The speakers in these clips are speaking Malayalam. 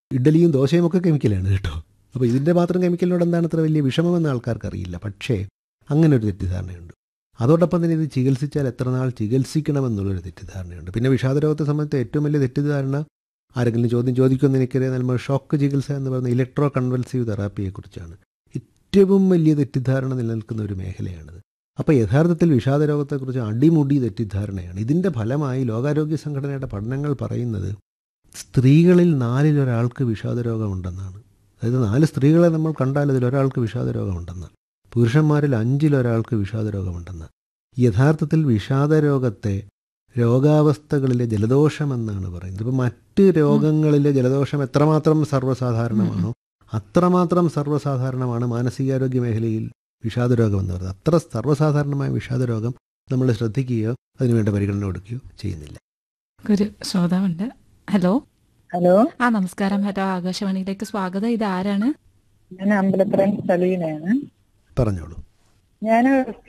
ഇഡ്ഡലിയും ദോശയും ഒക്കെ കെമിക്കലാണ് കേട്ടോ അപ്പോൾ ഇതിൻ്റെ മാത്രം കെമിക്കലിനോട് എന്താണ് അത്ര വലിയ വിഷമമെന്ന് ആൾക്കാർക്ക് അറിയില്ല പക്ഷേ അങ്ങനെ ഒരു തെറ്റിദ്ധാരണയുണ്ട് അതോടൊപ്പം തന്നെ ഇത് ചികിത്സിച്ചാൽ എത്ര നാൾ ചികിത്സിക്കണമെന്നുള്ളൊരു തെറ്റിദ്ധാരണയുണ്ട് പിന്നെ വിഷാദരോഗത്തെ സംബന്ധിച്ച് ഏറ്റവും വലിയ തെറ്റിദ്ധാരണ ആരെങ്കിലും ചോദ്യം ചോദിക്കുമെന്ന് എനിക്കറിയാം നമ്മൾ ഷോക്ക് ചികിത്സ എന്ന് പറയുന്ന ഇലക്ട്രോ കൺവൽസീവ് തെറാപ്പിയെക്കുറിച്ചാണ് ഏറ്റവും വലിയ തെറ്റിദ്ധാരണ നിലനിൽക്കുന്ന ഒരു മേഖലയാണിത് അപ്പോൾ യഥാർത്ഥത്തിൽ വിഷാദരോഗത്തെക്കുറിച്ച് അടിമുടി തെറ്റിദ്ധാരണയാണ് ഇതിൻ്റെ ഫലമായി ലോകാരോഗ്യ സംഘടനയുടെ പഠനങ്ങൾ പറയുന്നത് സ്ത്രീകളിൽ നാലിലൊരാൾക്ക് വിഷാദരോഗമുണ്ടെന്നാണ് അതായത് നാല് സ്ത്രീകളെ നമ്മൾ കണ്ടാൽ അതിലൊരാൾക്ക് വിഷാദരോഗമുണ്ടെന്ന് പുരുഷന്മാരിൽ അഞ്ചിലൊരാൾക്ക് വിഷാദരോഗമുണ്ടെന്ന് യഥാർത്ഥത്തിൽ വിഷാദരോഗത്തെ രോഗാവസ്ഥകളിലെ ജലദോഷമെന്നാണ് പറയുന്നത് ഇപ്പോൾ മറ്റ് രോഗങ്ങളിലെ ജലദോഷം എത്രമാത്രം സർവ്വസാധാരണമാണോ അത്രമാത്രം സർവ്വസാധാരണമാണ് മാനസികാരോഗ്യ മേഖലയിൽ വിഷാദരോഗം എന്ന് പറയുന്നത് അത്ര സർവ്വസാധാരണമായ വിഷാദരോഗം നമ്മൾ ശ്രദ്ധിക്കുകയോ അതിനുവേണ്ട പരിഗണന കൊടുക്കുകയോ ചെയ്യുന്നില്ല ഒരു ശ്രോതാവുണ്ട് ഹലോ ഹലോ ആ നമസ്കാരം ഹലോ ആകാശവാണിയിലേക്ക് സ്വാഗതം ഇത് ആരാണ് ഞാൻ അമ്പലപ്പുറം സലീനയാണ് പറഞ്ഞോളൂ ഞാൻ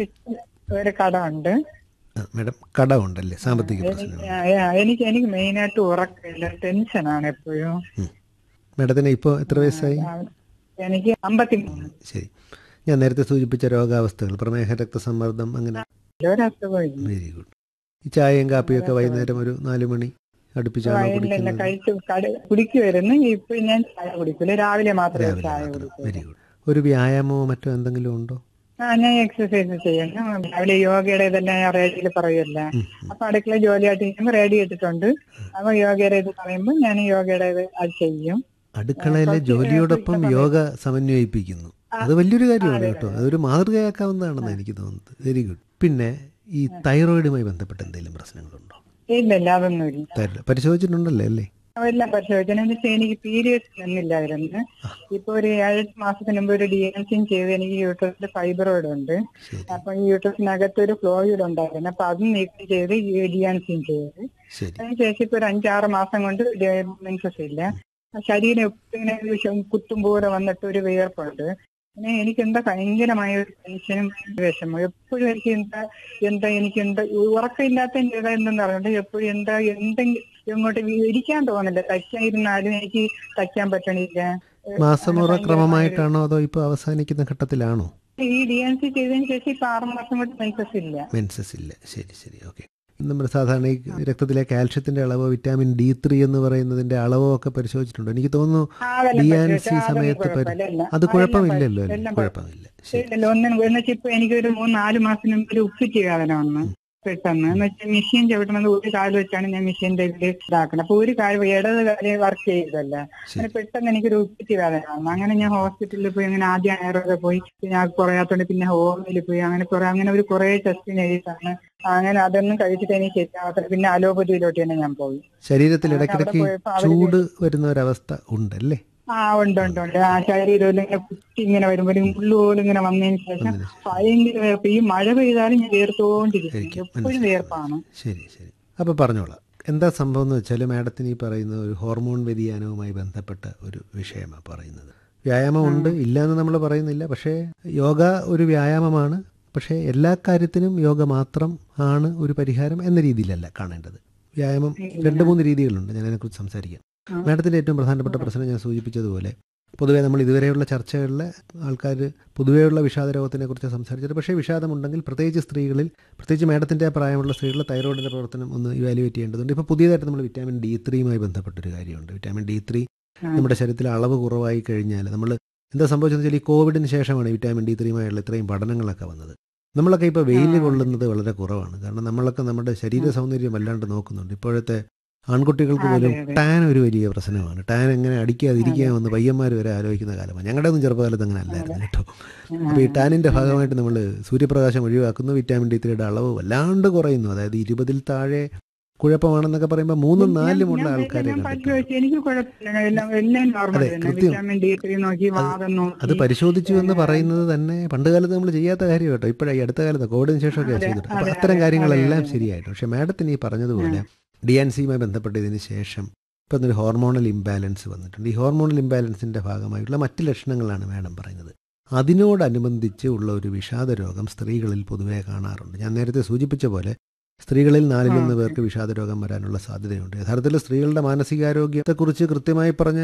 ഒരു കട ഉണ്ട് ആ, മാഡം കടമുണ്ടല്ലേ സാമ്പത്തിക പ്രശ്നങ്ങൾ എനിക്ക് എനിക്ക് മെയിനായിട്ട് ഉറക്കമില്ല ടെൻഷനാണ് എപ്പോഴും മാഡത്തിന് ഇപ്പോൾ എത്ര വയസ്സായി ആ, എനിക്ക് അമ്പത്തിമൂന്ന് ശരി ഞാൻ നേരത്തെ സൂചിപ്പിച്ച രോഗാവസ്ഥകൾ പ്രമേഹ രക്തസമ്മർദ്ദം അങ്ങനെ ഒരസുഖമില്ല വെരി ഗുഡ് ഈ ചായയും കാപ്പിയും ഒക്കെ വൈകുന്നേരം ഒരു നാല് മണി അടുപ്പിച്ചാണോ ഇല്ല കുടിക്കുന്നത് കഴിച്ചു കട കുടിക്കുമായിരുന്നു ഇപ്പൊ ഞാൻ ചായ കുടിക്കില്ല രാവിലെ മാത്രമേ രാവിലെ ചായ മാത്രം കുടിക്കൂ വെരി ഗുഡ് ഒരു വ്യായാമമോ മറ്റോ എന്തെങ്കിലും ഉണ്ടോ ആ ഞാൻ എക്സസൈസ് ചെയ്യണം രാവിലെ യോഗയുടെ ഇതെല്ലാം ഞാൻ റേഡിയോയിൽ പറയുമല്ല ഉം, ഉം. അപ്പൊ അടുക്കള ജോലിയായിട്ട് ചെയ്യുമ്പോൾ റേഡിയോ ഇട്ടിട്ടുണ്ട് അപ്പൊ യോഗയുടെ ഇത് പറയുമ്പോൾ ഞാൻ യോഗയുടെ ഇത് അത് ചെയ്യും അടുക്കളയിലെ കുറച്ച് ജോലിയോടൊപ്പം സമയം- യോഗ സമന്വയിപ്പിക്കുന്നു അത് വലിയൊരു കാര്യമാണ് കേട്ടോ അതൊരു മാതൃകയാക്കാവുന്നതാണെന്ന് എനിക്ക് തോന്നുന്നത് വെരി ഗുഡ് പിന്നെ ഈ തൈറോയിഡുമായി ബന്ധപ്പെട്ട് എന്തെങ്കിലും പ്രശ്നങ്ങളുണ്ടോ ഇല്ല ഇല്ല അതൊന്നുമില്ല തൈറോയ്ഡ് പരിശോധിച്ചിട്ടുണ്ടല്ലേ അല്ലേ എല്ലാം പരിശോധിച്ചു എന്ന് വെച്ചാൽ എനിക്ക് പീരിയഡ്സ് ഒന്നുമില്ലായിരുന്നു ഇപ്പൊ ഒരു ഏഴ് മാസത്തിന് മുമ്പ് ഒരു ഡി എൻ സിയും ചെയ്ത് എനിക്ക് യൂട്രസിൽ ഫൈബ്രോയിഡ് ഉണ്ട് ശരി അപ്പൊ ഈ യൂട്രസിനകത്ത് ഒരു ഫ്ലോയിഡ് ഉണ്ടായിരുന്നു അപ്പൊ അതും നീക്കം ചെയ്ത് ഡി എൻ സിയും ചെയ്ത് ശരി അതിനുശേഷം ഇപ്പൊ ഒരു അഞ്ചാറ് മാസം കൊണ്ട് മെൻസസ് ഇല്ല ശരീരം എപ്പോഴും ഇങ്ങനെ ഒരു ശ- കുത്തും പോലെ വന്നിട്ട് ഒരു വിയർപ്പുണ്ട് പിന്നെ എനിക്ക് എന്താ ഭയങ്കരമായ ഒരു ടെൻഷനും വിഷമം എപ്പോഴും എനിക്ക് എന്താ എന്താ എനിക്ക് എന്താ ഉറക്കമില്ലാത്ത എന്താ എന്തെന്ന് പറഞ്ഞിട്ട് എപ്പോഴും എന്താ എന്തെങ്കിലും ഇങ്ങോട്ട് വീ- ഇരിക്കാൻ തോന്നില്ല തയ്ക്കാൻ ഇരുന്നാലും എനിക്ക് തയ്ക്കാൻ പറ്റണില്ല മാസമുറ ഭയങ്കരമായ ക്രമമായിട്ടാണോ അതോ ഇപ്പോൾ അവസാനിക്കുന്ന ഘട്ടത്തിലാണോ ഈ ഡി എൻ സി ചെയ്തതിന് ശേഷം ഇപ്പൊ ആറ് മാസം കൊണ്ട് മെൻസസ് ഇല്ല മെൻസസ് ഇല്ല ശരി ശരി ഓക്കെ നമ്മൾ സാധാരണ ഈ രക്തത്തിലെ കാൽഷ്യത്തിന്റെ അളവോ വിറ്റാമിൻ ഡി ത്രീ എന്ന് പറയുന്നതിന്റെ അളവോ ഒക്കെ പരിശോധിച്ചിട്ടുണ്ടോ എനിക്ക് തോന്നുന്നു ആ, അതെല്ലാം ഡി ആൻ പരിശോധിച്ചു. സി അതൊന്നും സമയത്ത് പരി- കുഴപ്പമില്ല. എല്ലാം- അത് ആ, കുഴപ്പമില്ലല്ലോ എല്ലാം അല്ലേ എല്ലാം കുഴപ്പമില്ല ശരി ഇല്ലല്ലോ ഒന്നും എന്നുവെച്ചാൽ ഇപ്പൊ എനിക്കൊരു മൂന്ന് നാല് മാസത്തിന് മുമ്പ് ഒരു ഉപ്പിറ്റി വേദന വന്നു പെട്ടെന്ന് എന്ന് വെച്ചാൽ മെഷീൻ ചവിട്ടണത് ഒരു കാല് വെച്ചാണ് ഞാൻ മെഷീന്റെ ഇതിൽ ഇതാക്കുന്നത് അപ്പൊ ഒരു കാല് ഇടത് കാല് വർക്ക് ചെയ്തല്ല അങ്ങനെ പെട്ടെന്ന് എനിക്കൊരു ഉപ്പിറ്റി വേദന വന്നു അങ്ങനെ ഞാൻ ഹോസ്പിറ്റലിൽ പോയി അങ്ങനെ ആദ്യം ആയുർവേദ പോയി പിന്നെ അത് കുറയാത്തോണ്ട് പിന്നെ ഹോമിയിൽ പോയി അങ്ങനെ കുറെ അങ്ങനെ ഒരു കുറെ ടെസ്റ്റ് ചെയ്തിട്ടാണ് അങ്ങനെ അതൊന്നും കഴിച്ചിട്ട് എനിക്ക് ശരിയാവാത്ത പിന്നെ അലോപ്പതിയിലോട്ട് തന്നെ ഞാൻ പോയി ശരീരത്തിൽ അങ്ങനെ ഇടയ്ക്കിടയ്ക്ക് അവിടെ പോയപ്പോ അവര് ചൂട് വരുന്ന ഒരവസ്ഥ ഉണ്ടല്ലേ ആ ഉണ്ട് ഉണ്ട് ഉണ്ട് ആ ശരീരം ഇങ്ങനെ കുത്തി ഇങ്ങനെ വരുമ്പോ ഒരു മുള്ളു പോലും ഇങ്ങനെ വന്നതിന് ശേഷം ഭയങ്കര വേർപ്പ് ഈ മഴ പെയ്താലും ഞാൻ വേർത്തോണ്ടിരിക്കും ശരിക്കും എപ്പോഴും മനസ്സിലായി. വേർപ്പാണ് ശരി ശരി അപ്പോൾ പറഞ്ഞോളാം എന്താ സംഭവം എന്ന് വെച്ചാൽ മാഡത്തിന് ഈ പറയുന്ന ഒരു ഹോർമോൺ വ്യതിയാനവുമായി ബന്ധപ്പെട്ട ഒരു വിഷയമാണ് പറയുന്നത് വ്യായാമമുണ്ട് ഇല്ല എന്ന് നമ്മൾ പറയുന്നില്ല പക്ഷേ യോഗ ഒരു വ്യായാമമാണ് പക്ഷേ എല്ലാ കാര്യത്തിനും യോഗ മാത്രം ആണ് ഒരു പരിഹാരം എന്ന രീതിയിലല്ല കാണേണ്ടത് വ്യായാമം രണ്ട് മൂന്ന് രീതികളുണ്ട് ഞാൻ അതിനെക്കുറിച്ച് സംസാരിക്കാം മാഡത്തിൻ്റെ ഏറ്റവും പ്രധാനപ്പെട്ട പ്രശ്നം ഞാൻ സൂചിപ്പിച്ചതുപോലെ പൊതുവേ നമ്മൾ ഇതുവരെയുള്ള ചർച്ചകളിൽ ആൾക്കാർ പൊതുവെയുള്ള വിഷാദ രോഗത്തിനെ കുറിച്ച് സംസാരിച്ചത് പക്ഷേ വിഷാദമുണ്ടെങ്കിൽ പ്രത്യേകിച്ച് സ്ത്രീകളിൽ പ്രത്യേകിച്ച് മാഡത്തിൻ്റെ പ്രായമുള്ള സ്ത്രീകളിൽ തൈറോയിഡിൻ്റെ പ്രവർത്തനം ഒന്ന് ഇവാലുവേറ്റ് ചെയ്യേണ്ടതുണ്ട് ഇപ്പോൾ പുതിയതായിട്ട് നമ്മൾ വിറ്റാമിൻ ഡി ത്രീയുമായി ബന്ധപ്പെട്ടൊരു കാര്യമുണ്ട് വിറ്റാമിൻ ഡി ത്രീ നമ്മുടെ ശരീരത്തിൽ അളവ് കുറവായി കഴിഞ്ഞാൽ നമ്മൾ എന്താ സംഭവിച്ചതെന്ന് വെച്ചാൽ ഈ കോവിഡിന് ശേഷമാണ് വിറ്റാമിൻ ഡി ത്രീയുമായുള്ള ഇത്രയും പഠനങ്ങളൊക്കെ വന്നത് നമ്മളൊക്കെ ഇപ്പോൾ വെയിൽ കൊള്ളുന്നത് വളരെ കുറവാണ് കാരണം നമ്മളൊക്കെ നമ്മുടെ ശരീര സൗന്ദര്യം വല്ലാണ്ട് നോക്കുന്നുണ്ട് ഇപ്പോഴത്തെ ആൺകുട്ടികൾക്ക് പോലും അതെ, അതെ. ടാൻ ഒരു വലിയ പ്രശ്നമാണ് ടാൻ എങ്ങനെ അടിക്കാതിരിക്കാമെന്ന് പയ്യന്മാർ വരെ ആലോചിക്കുന്ന കാലമാണ് ഞങ്ങളുടെ ഒന്നും ചെറുപ്പകാലത്ത് അങ്ങനെ അല്ലായിരുന്നു കേട്ടോ അപ്പോൾ ഈ ടാനിൻ്റെ ഭാഗമായിട്ട് നമ്മൾ സൂര്യപ്രകാശം ഒഴിവാക്കുന്നു വിറ്റാമിൻ ഡി ത്രീയുടെ അളവ് വല്ലാണ്ട് കുറയുന്നു അതായത് ഇരുപതിൽ താഴെ കുഴപ്പമാണെന്നൊക്കെ പറയുമ്പോൾ മൂന്നും നാലുമുള്ള ഞാൻ- ആൾക്കാരെ ഞാൻ കണ്ടിട്ടുണ്ട് പരിശോധിച്ചു എനിക്ക് കുഴപ്പമില്ല എല്ലാം എല്ലാം നോർമൽ അതെ, തന്നെ കൃത്യം. വിറ്റാമിൻ ഡി ത്രീ നോക്കി വാദം അത് നോക്കി പരിശോധിച്ചു എന്ന് പറയുന്നത് തന്നെ പണ്ട് കാലത്ത് നമ്മൾ ചെയ്യാത്ത കാര്യം കേട്ടോ ഇപ്പോഴാണ് ഈ അടുത്ത കാലത്ത് കോവിഡിന് ശേഷമൊക്കെ അതെ, ചെയ്തിട്ട് അപ്പോൾ അതെ, അത്തരം അതെ, കാര്യങ്ങളെല്ലാം അതെ, അതെ. ശരിയായിട്ട് പക്ഷേ മാഡത്തിന് ഈ പറഞ്ഞതുപോലെ ഡി എൻ സിയുമായി ബന്ധപ്പെട്ടതിന് ശേഷം ഇപ്പം ഒരു ഹോർമോണൽ ഇംബാലൻസ് വന്നിട്ടുണ്ട് ഈ ഹോർമോണൽ ഇംബാലൻസിൻ്റെ ഭാഗമായിട്ടുള്ള മറ്റ് ലക്ഷണങ്ങളാണ് മാഡം പറയുന്നത് അതിനോടനുബന്ധിച്ച് ഉള്ള ഒരു വിഷാദ രോഗം സ്ത്രീകളിൽ പൊതുവേ കാണാറുണ്ട് ഞാൻ നേരത്തെ സൂചിപ്പിച്ച പോലെ സ്ത്രീകളിൽ നാലിലൊന്ന് പേർക്ക് വിഷാദ രോഗം വരാനുള്ള സാധ്യതയുണ്ട് യഥാർത്ഥത്തിൽ സ്ത്രീകളുടെ മാനസികാരോഗ്യത്തെക്കുറിച്ച് കൃത്യമായി പറഞ്ഞ